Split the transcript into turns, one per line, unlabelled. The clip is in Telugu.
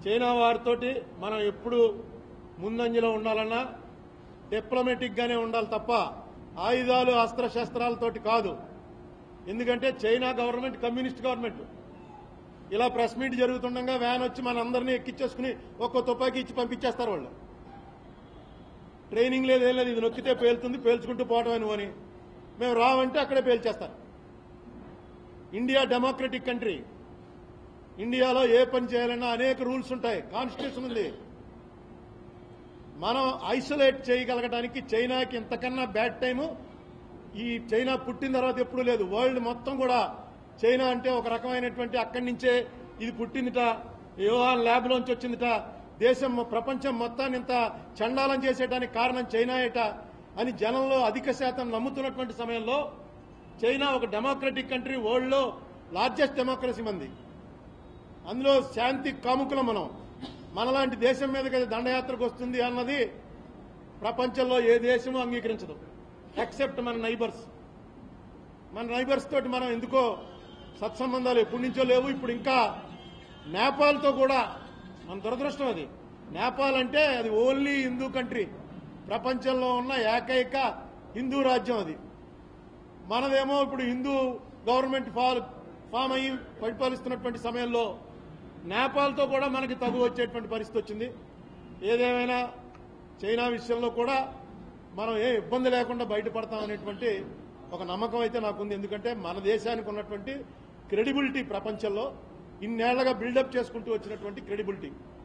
చైనా వారితోటి మనం ఎప్పుడు ముందంజలో ఉండాలన్నా డిప్లొమాటిక్గానే ఉండాలి తప్ప ఆయుధాలు అస్త్రశస్త్రాలతోటి కాదు ఎందుకంటే చైనా గవర్నమెంట్ కమ్యూనిస్ట్ గవర్నమెంట్ ఇలా ప్రెస్ మీట్ జరుగుతుండగా వ్యాన్ వచ్చి మన అందరినీ ఎక్కించేసుకుని ఒక్కో తుపాకీ ఇచ్చి పంపించేస్తారు వాళ్ళు ట్రైనింగ్ లేదు ఏం లేదు ఇది నొక్కితే పేలుతుంది పేల్చుకుంటూ పోవటమే నువ్వు అని మేము రావంటే అక్కడే పేల్చేస్తారు ఇండియా డెమోక్రటిక్ కంట్రీ ఇండియాలో ఏ పని చేయాలన్నా అనేక రూల్స్ ఉంటాయి కాన్స్టిట్యూషన్ ఉంది మనం ఐసోలేట్ చేయగలగడానికి చైనాకి ఇంతకన్నా బ్యాడ్ టైము ఈ చైనా పుట్టిన తర్వాత ఎప్పుడూ లేదు వరల్డ్ మొత్తం కూడా చైనా అంటే ఒక రకమైనటువంటి అక్కడి నుంచే ఇది పుట్టిందిట యుహాన్ ల్యాబ్ లోంచి వచ్చిందిట దేశం ప్రపంచం మొత్తాన్ని ఇంత చండాలం చేసేయడానికి కారణం చైనాయట అని జనంలో అధిక శాతం నమ్ముతున్నటువంటి సమయంలో చైనా ఒక డెమోక్రటిక్ కంట్రీ వరల్డ్లో లార్జెస్ట్ డెమోక్రసీ మంది అందులో శాంతి కాముకులం మనం మనలాంటి దేశం మీదకి అది దండయాత్రకు వస్తుంది అన్నది ప్రపంచంలో ఏ దేశము అంగీకరించదు ఎక్సెప్ట్ మన నైబర్స్ మన నైబర్స్ తోటి మనం ఎందుకో సత్సంబంధాలు ఎప్పటి నుంచో లేవు ఇప్పుడు ఇంకా నేపాల్తో కూడా మన దురదృష్టం అది నేపాల్ అంటే అది ఓన్లీ హిందూ కంట్రీ ప్రపంచంలో ఉన్న ఏకైక హిందూ రాజ్యం అది మనదేమో ఇప్పుడు హిందూ గవర్నమెంట్ ఫాల్ ఫామ్ అయ్యి పరిపాలిస్తున్నటువంటి సమయంలో నేపాల్తో కూడా మనకి తగు వచ్చేటువంటి పరిస్థితి వచ్చింది ఏదేమైనా చైనా విషయంలో కూడా మనం ఏ ఇబ్బంది లేకుండా బయటపడతాం అనేటువంటి ఒక నమ్మకం అయితే నాకుంది ఎందుకంటే మన దేశానికి ఉన్నటువంటి క్రెడిబిలిటీ ప్రపంచంలో ఇన్నేళ్లగా బిల్డప్ చేసుకుంటూ వచ్చినటువంటి క్రెడిబిలిటీ